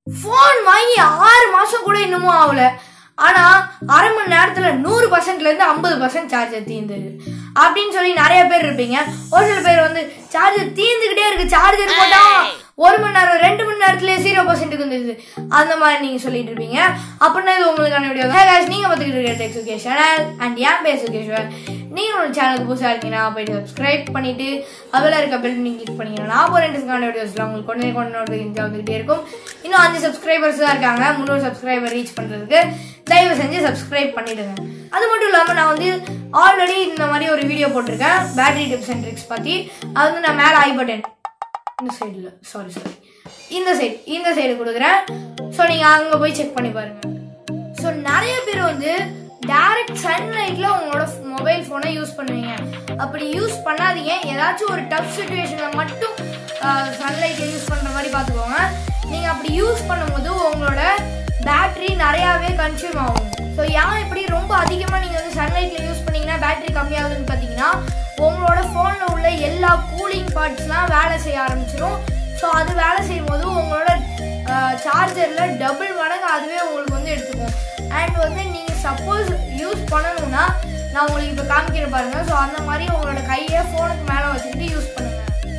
phone வாங்கி ஆறு மாசம் கூட இன்னமும் ஆகல ஆனா அரை மணி நேரத்துல நூறு பர்சன்ட்ல இருந்து ஐம்பது பர்சன்ட் சார்ஜர் தீர்ந்துது அப்படின்னு சொல்லி நிறைய பேர் இருப்பீங்க ஒரு சில பேர் வந்து சார்ஜர் தீர்ந்துகிட்டே இருக்கு சார்ஜர் போட்டா ஒரு மணி நேரம் ரெண்டு மணி நேரத்துல ஜீரோ பர்சன்ட்டுக்கு வந்துருது அந்த மாதிரி நீங்க சொல்லிட்டு இருப்பீங்க அப்படின்னா இது உங்களுக்கான வீடியோ guys நீங்க பார்த்துக்கிட்டு இருக்கிற டெக்ஸ் சேனல் அண்ட் என் பேர் சுகேஸ்வர் நீங்க ஒரு சேனலுக்கு புதுசா இருக்கீங்கன்னா போயிட்டு சப்ஸ்கிரைப் பண்ணிட்டு அதில் இருக்க பெல் நீங்க கிளிக் பண்ணீங்கன்னா நான் போகிற இன்ட்ரெஸ்டான வீடியோஸ்லாம் உங்களுக்கு கொண்டு கொண்டு நோட்டிஃபிகேஷன் வந்துகிட்டே இருக்கும் இன்னும் அஞ்சு சப்ஸ்கிரைபர்ஸ் தான் இருக்காங்க முந்நூறு சப்ஸ்கிரைபர் ரீச் பண்றதுக்கு தயவு செஞ்சு சப்ஸ்கிரைப் பண்ணிடுங்க அது மட்டும் இல்லாம நான் வந்து ஆல்ரெடி இந்த மாதிரி ஒரு வீடியோ போட்டிருக்கேன் பேட்டரி டிப்ஸ் அண்ட் ட்ரிக்ஸ் பத்தி அது வந்து நான் மேலே ஐ பட்டன் இந்த சைடில் சாரி சாரி இந்த சைடு இந்த சைடு கொடுக்குறேன் ஸோ நீங்கள் அங்கே போய் செக் பண்ணி பாருங்க ஸோ நிறைய பேர் வந்து டைரக்ட் சன்லைட்ல உங்களோட மொபைல் ஃபோனை யூஸ் பண்ணுவீங்க அப்படி யூஸ் பண்ணாதீங்க ஏதாச்சும் ஒரு டஃப் சுச்சுவேஷன்ல மட்டும் சன்லைட்ல யூஸ் பண்ற மாதிரி பார்த்துக்கோங்க நீங்க அப்படி யூஸ் பண்ணும்போது உங்களோட பேட்டரி நிறையாவே கன்சியூம் ஆகும் ஸோ ஏன் இப்படி ரொம்ப அதிகமாக நீங்கள் வந்து சன்லைட்ல யூஸ் பண்ணீங்கன்னா பேட்டரி கம்மியாகுதுன்னு பார்த்தீங்கன்னா உங்களோட ஃபோனில் உள்ள எல்லா கூலிங் பார்ட்ஸ்லாம் வேலை செய்ய ஆரம்பிச்சிடும் ஸோ அது வேலை செய்யும் போது உங்களோட சார்ஜரில் டபுள் மடங்கு அதுவே உங்களுக்கு வந்து எடுத்துக்கும் அண்ட் வந்து நீங்கள் சப்போஸ் யூஸ் பண்ணணும்னா நான் உங்களுக்கு இப்போ காமிக்கிறேன் பாருங்க ஸோ அந்த மாதிரி உங்களோட கையை ஃபோனுக்கு மேலே வச்சுக்கிட்டு யூஸ் பண்ணுங்க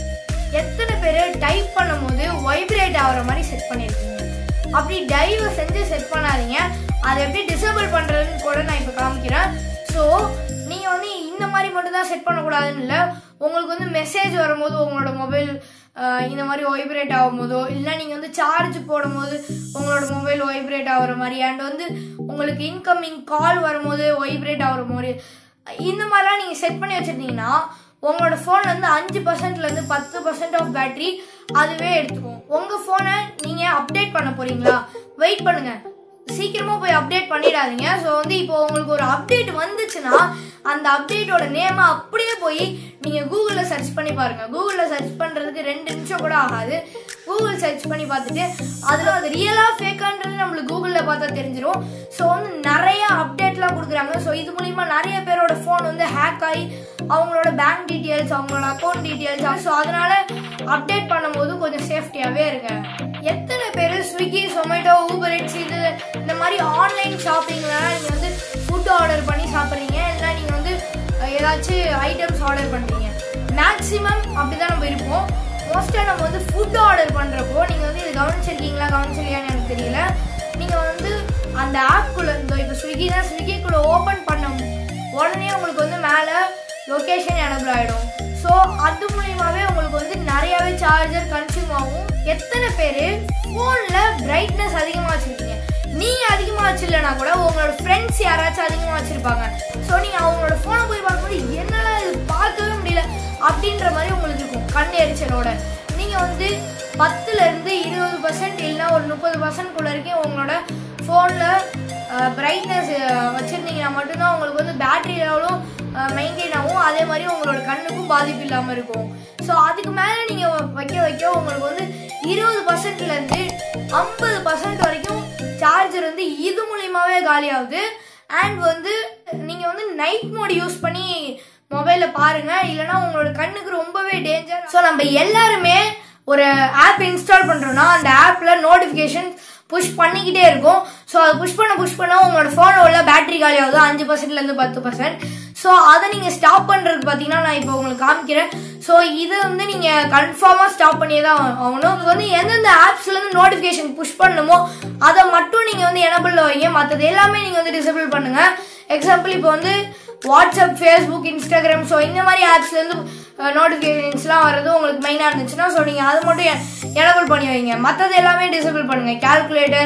எத்தனை பேர் டைப் பண்ணும்போது வைப்ரேட் ஆகிற மாதிரி செட் பண்ணியிருக்கீங்க அப்படி தயவு செஞ்சு செட் பண்ணாதீங்க அதை எப்படி டிசேபிள் பண்ணுறதுன்னு கூட நான் இப்போ காமிக்கிறேன் ஸோ நீங்கள் வந்து இந்த மாதிரி மட்டும் தான் செட் பண்ணக்கூடாதுன்னு இல்லை உங்களுக்கு வந்து மெசேஜ் வரும்போது உங்களோட மொபைல் இந்த மாதிரி வைப்ரேட் ஆகும் போதோ இல்லை நீங்கள் வந்து சார்ஜ் போடும்போது உங்களோட மொபைல் வைப்ரேட் ஆகுற மாதிரி அண்ட் வந்து உங்களுக்கு இன்கமிங் கால் வரும்போது வைப்ரேட் ஆகுற மாதிரி இந்த மாதிரிலாம் நீங்கள் செட் பண்ணி வச்சிருந்தீங்கன்னா உங்களோட ஃபோன்ல இருந்து அஞ்சு பர்சன்ட்ல இருந்து பத்து பர்சன்ட் ஆஃப் பேட்டரி அதுவே எடுத்துக்கும் உங்க ஃபோனை நீங்க அப்டேட் பண்ண போறீங்களா வெயிட் பண்ணுங்க சீக்கிரமா போய் அப்டேட் பண்ணிடாதீங்க ஸோ வந்து இப்போ உங்களுக்கு ஒரு அப்டேட் வந்துச்சுன்னா அந்த அப்டேட்டோட நேமை அப்படியே போய் நீங்க கூகுளில் சர்ச் பண்ணி பாருங்க கூகுளில் சர்ச் பண்றதுக்கு ரெண்டு நிமிஷம் கூட ஆகாது கூகுள் சர்ச் பண்ணி பார்த்துட்டு அதில் அது ரியலா ஃபேக்கான்றது நம்மளுக்கு கூகுளில் பார்த்தா தெரிஞ்சிடும் ஸோ வந்து நிறைய அப்டேட்லாம் கொடுக்குறாங்க ஸோ இது மூலியமா நிறைய பேரோட ஃபோன் வந்து ஹேக் ஆகி அவங்களோட பேங்க் டீட்டெயில்ஸ் அவங்களோட அக்கௌண்ட் டீட்டெயில்ஸ் ஸோ அதனால அப்டேட் பண்ணும்போது கொஞ்சம் சேஃப்டியாகவே இருங்க எத்தனை பேர் ஸ்விக்கி சொமேட்டோ ஊபர் இட்ஸ் இது இந்த மாதிரி ஆன்லைன் ஷாப்பிங்லாம் நீங்கள் வந்து ஃபுட் ஆர்டர் பண்ணி சாப்பிட்றீங்க இல்லைனா நீங்கள் வந்து ஏதாச்சும் ஐட்டம்ஸ் ஆர்டர் பண்ணுறீங்க மேக்ஸிமம் அப்படி தான் நம்ம இருப்போம் மோஸ்ட்டாக நம்ம வந்து ஃபுட் ஆர்டர் பண்ணுறப்போ நீங்கள் வந்து இது கவனிச்சிருக்கீங்களா கவனிச்சிருக்கியான்னு எனக்கு தெரியல நீங்கள் வந்து அந்த ஆப்குள்ளே இந்த இப்போ ஸ்விக்கி தான் ஸ்விக்கிக்குள்ளே ஓப்பன் பண்ண உடனே உங்களுக்கு வந்து மேலே லொக்கேஷன் எனபிள் ஆகிடும் ஸோ அது மூலியமாகவே உங்களுக்கு வந்து நிறையாவே சார்ஜர் கன்சியூம் ஆகும் எத்தனை பேர் ஃபோனில் பிரைட்னஸ் அதிகமாக வச்சுருக்கீங்க நீங்கள் அதிகமாக வச்சிடலனா கூட உங்களோட ஃப்ரெண்ட்ஸ் யாராச்சும் அதிகமாக வச்சுருப்பாங்க ஸோ நீங்கள் அவங்களோட ஃபோனை போய் பார்க்கும்போது என்னடா இது பார்க்கவே முடியல அப்படின்ற மாதிரி உங்களுக்கு இருக்கும் கண் எரிச்சலோட நீங்கள் வந்து பத்துலேருந்து இருபது பர்சன்ட் இல்லைன்னா ஒரு முப்பது பர்சன்ட்குள்ள வரைக்கும் உங்களோட ஃபோனில் பிரைட்னஸ் வச்சுருந்தீங்கன்னா மட்டும்தான் உங்களுக்கு வந்து பேட்டரி லெவலும் மெயின்டைன் ஆகும் அதே மாதிரி உங்களோட கண்ணுக்கும் பாதிப்பு இல்லாமல் இருக்கும் ஸோ அதுக்கு மேலே நீங்கள் வைக்க வைக்க உங்களுக்கு வந்து இருபது பர்சன்ட்லேருந்து ஐம்பது பர்சன்ட் வரைக்கும் சார்ஜர் வந்து இது மூலியமாகவே காலி ஆகுது அண்ட் வந்து நீங்கள் வந்து நைட் மோட் யூஸ் பண்ணி மொபைலில் பாருங்க இல்லைன்னா உங்களோட கண்ணுக்கு ரொம்பவே டேஞ்சர் ஸோ நம்ம எல்லாருமே ஒரு ஆப் இன்ஸ்டால் பண்ணுறோம்னா அந்த ஆப்பில் நோட்டிஃபிகேஷன் புஷ் பண்ணிக்கிட்டே இருக்கும் ஸோ அதை புஷ் பண்ண புஷ் பண்ண உங்களோட ஃபோனில் உள்ள பேட்டரி காலி ஆகுது அஞ்சு பர்சன்ட்லேருந்து பத்து பர்சன்ட் ஸோ அதை நீங்கள் ஸ்டாப் பண்ணுறதுக்கு பார்த்தீங்கன்னா நான் இப்போ உங்களுக்கு காமிக்கிறேன் ஸோ இதை வந்து நீங்கள் கன்ஃபார்மாக ஸ்டாப் பண்ணியே தான் ஆகணும் உங்களுக்கு வந்து எந்தெந்த ஆப்ஸ்லேருந்து நோட்டிஃபிகேஷன் புஷ் பண்ணணுமோ அதை மட்டும் நீங்கள் வந்து எனபிளில் வைங்க மற்றது எல்லாமே நீங்கள் வந்து டிசபிள் பண்ணுங்கள் எக்ஸாம்பிள் இப்போ வந்து வாட்ஸ்அப் ஃபேஸ்புக் இன்ஸ்டாகிராம் ஸோ இந்த மாதிரி ஆப்ஸ்லேருந்து நோட்டிஃபிகேஷன்ஸ்லாம் வர்றது உங்களுக்கு மெயினாக இருந்துச்சுன்னா ஸோ நீங்கள் அதை மட்டும் எனபிள் பண்ணி வைங்க மற்றது எல்லாமே டிசபிள் பண்ணுங்கள் கால்குலேட்டர்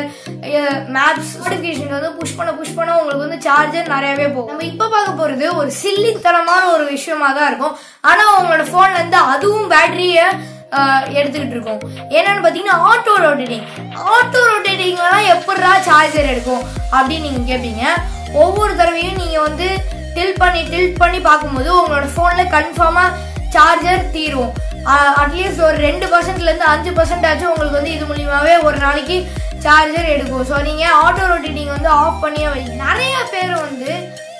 மேப்ஸ் நோட்டிஃபிகேஷன் வந்து புஷ் பண்ண புஷ் பண்ண உங்களுக்கு வந்து சார்ஜர் நிறையவே போகும் நம்ம இப்போ பார்க்க போகிறது ஒரு சில்லித்தனமான ஒரு விஷயமா தான் இருக்கும் ஆனால் உங்களோட ஃபோன்லேருந்து அதுவும் பேட்டரியை எடுத்துக்கிட்டு இருக்கோம் என்னன்னு பார்த்தீங்கன்னா ஆட்டோ ரொட்டேட்டிங் ஆட்டோ ரொட்டேட்டிங்லாம் எப்படா சார்ஜர் எடுக்கும் அப்படின்னு நீங்கள் கேட்பீங்க ஒவ்வொரு தடவையும் நீங்கள் வந்து டில் பண்ணி டில் பண்ணி பார்க்கும்போது உங்களோட ஃபோனில் கன்ஃபார்மாக சார்ஜர் தீரும் அட்லீஸ்ட் ஒரு ரெண்டு பர்சன்ட்லேருந்து அஞ்சு பர்சன்ட் ஆச்சும் உங்களுக்கு வந்து இது மூலியமாகவே ஒரு நாளைக்கு சார்ஜர் எடுக்கும் ஸோ நீங்கள் ஆட்டோ ரொட்டேட்டிங் வந்து ஆஃப் பண்ணியே வைங்க நிறைய பேர் வந்து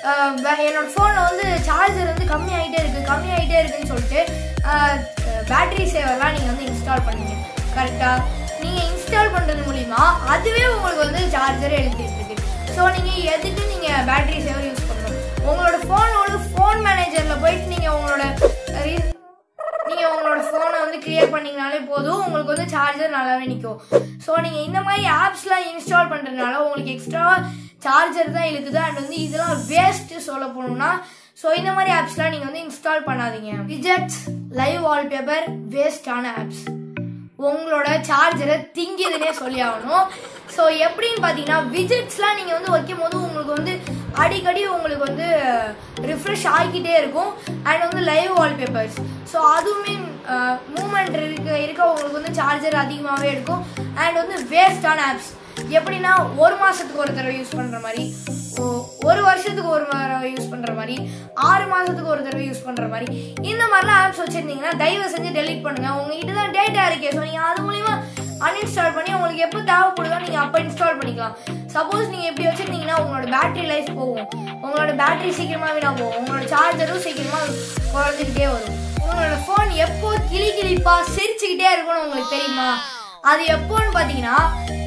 என்னோட ஃபோனில் வந்து சார்ஜர் வந்து கம்மி ஆகிட்டே இருக்குது கம்மி ஆகிட்டே இருக்குன்னு சொல்லிட்டு பேட்டரி சேவர்லாம் நீங்கள் வந்து இன்ஸ்டால் பண்ணுவீங்க கரெக்டாக நீங்கள் இன்ஸ்டால் இன்ஸ்டால் பண்றது மூலியமா அதுவே உங்களுக்கு வந்து சார்ஜர் எழுதிட்டு இருக்கு ஸோ நீங்க எதுக்கு நீங்க பேட்டரி சேவர் யூஸ் பண்ணணும் உங்களோட ஃபோனோட ஃபோன் மேனேஜர்ல போயிட்டு நீங்க உங்களோட re- நீங்க உங்களோட ஃபோனை வந்து கிளியர் பண்ணீங்கனாலே போதும் உங்களுக்கு வந்து சார்ஜர் நல்லாவே நிற்கும் ஸோ நீங்க இந்த மாதிரி ஆப்ஸ்லாம் இன்ஸ்டால் பண்றதுனால உங்களுக்கு எக்ஸ்ட்ரா சார்ஜர் தான் இழுக்குது அண்ட் வந்து இதெல்லாம் வேஸ்ட் சொல்ல போகணும்னா ஸோ இந்த மாதிரி ஆப்ஸ்லாம் நீங்க வந்து இன்ஸ்டால் பண்ணாதீங்க விஜெட்ஸ் லைவ் வால்பேப்பர் வேஸ்டான ஆப்ஸ் உங்களோட சார்ஜரை திங்கிதுன்னே சொல்லி ஆகணும் ஸோ எப்படின்னு பார்த்தீங்கன்னா விஜெட்ஸ்லாம் நீங்கள் வந்து வைக்கும் போது உங்களுக்கு வந்து அடிக்கடி உங்களுக்கு வந்து ரிஃப்ரெஷ் ஆகிக்கிட்டே இருக்கும் அண்ட் வந்து லைவ் வால்பேப்பர்ஸ் ஸோ அதுவுமே மூமெண்ட் இருக்க இருக்க உங்களுக்கு வந்து சார்ஜர் அதிகமாகவே எடுக்கும் அண்ட் வந்து வேஸ்டான ஆப்ஸ் எப்படின்னா ஒரு மாதத்துக்கு ஒரு தடவை யூஸ் பண்ணுற மாதிரி ஒ- ஒரு வருஷத்துக்கு ஒரு தடவை யூஸ் பண்ணுற மாதிரி ஆறு மாதத்துக்கு ஒரு தடவை யூஸ் பண்ணுற மாதிரி இந்த மாதிரிலாம் ஆப்ஸ் வச்சுருந்தீங்கன்னா தயவு செஞ்சு டெலீட் பண்ணுங்க உங்ககிட்ட தான் டேட்டா இருக்கே ஸோ நீங்கள் அது மூலிமா அன்இன்ஸ்டால் பண்ணி உங்களுக்கு எப்போ தேவைப்படுதோ நீங்கள் அப்போ இன்ஸ்டால் பண்ணிக்கலாம் சப்போஸ் நீங்கள் எப்படி வச்சுருந்தீங்கன்னா உங்களோட பேட்டரி லைஃப் போகும் உங்களோட பேட்டரி சீக்கிரமாக வீணாக போகும் உங்களோட சார்ஜரும் சீக்கிரமாக குறைஞ்சிக்கிட்டே வரும் உங்களோட ஃபோன் எப்போ கிளி கிளிப்பா சிரிச்சுக்கிட்டே இருக்கும்னு உங்களுக்கு தெரியுமா அது எப்போன்னு பார்த்தீங்கன்னா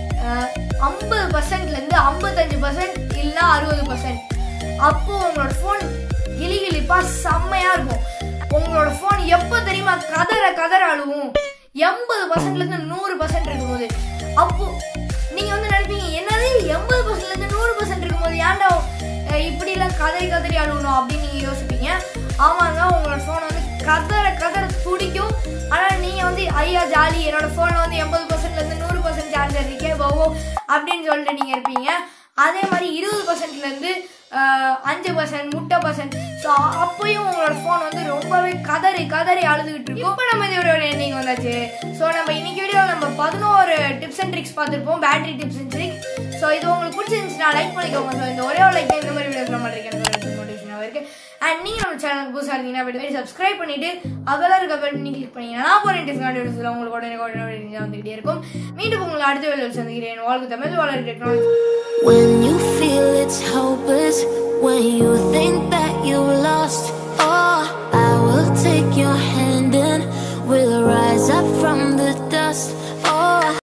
ஐம்பது பர்சன்ட்லேருந்து ஐம்பத்தஞ்சு பர்சன்ட் இல்லைன்னா அறுபது பர்சன்ட் அப்போ உங்களோட ஃபோன் கிளி கிளிப்பா செம்மையா இருக்கும் உங்களோட ஃபோன் எப்போ தெரியுமா கதற கதற அழுவும் எண்பது பர்சன்ட்லேருந்து நூறு பர்சன்ட் இருக்கும்போது அப்போ நீங்க வந்து நினைப்பீங்க என்னது எண்பது பர்சன்ட்லேருந்து நூறு பர்சன்ட் இருக்கும்போது ஏன்டா அஹ், இப்படிலாம் கதறி கதறி அழுகணும் அப்படின்னு நீங்க யோசிப்பீங்க ஆமாங்க உங்களோட ஃபோன் வந்து கதற கதற துடிக்கும் ஆனா நீங்க வந்து ஐயா ஜாலி என்னோட ஃபோன்ல வந்து எண்பது பர்சன்ட்ல இருந்து நூறு பர்சன்ட் சார்ஜர் இருக்கே பவோ அப்படின்னு சொல்லிட்டு நீங்க இருப்பீங்க அதே மாதிரி இருபது பர்சன்ட்ல இருந்து அஹ், அஞ்சு பர்சன்ட் முட்டை பர்சன்ட் ஸோ அப்பயும் உங்களோட ஃபோன் வந்து ரொம்பவே கதறி கதறி அழுதுகிட்டு இருக்கும் இப்போ நம்ம இதோட எண்டிங் வந்தாச்சு ஸோ நம்ம இன்னைக்கு வீடியோ நம்ம பதினோரு டிப்ஸ் அண்ட் ட்ரிக்ஸ் பார்த்துருப்போம் battery tips and tricks so இது உங்களுக்கு பிடிச்சிருந்துச்சுன்னா லைக் பண்ணிக்கோங்க ஸோ இந்த ஒரே ஒரு லைக் இந்த மாதிரி வீடியோஸ் நம்ம இருக்கேன் மோட்டிவேஷனாக இருக்கு அண்ட் நீங்க நம்ம சேனலுக்கு புதுசாக இருந்தீங்கன்னா போய் சப்ஸ்கிரைப் பண்ணிட்டு அதெல்லாம் இருக்க பட்டன் நீ கிளிக் பண்ணீங்கன்னா நான் போகிற இன்ட்ரெஸ்ட் வீடியோஸ்ல உங்களுக்கு உடனே உடனே வந்துகிட்டே இருக்கும் மீண்டும் உங்களுக்கு அடுத்த வீடியோ சந்திக்கிறேன் வாழ்க்கை தமிழ் வளர technology When you feel it's hopeless, when you think that you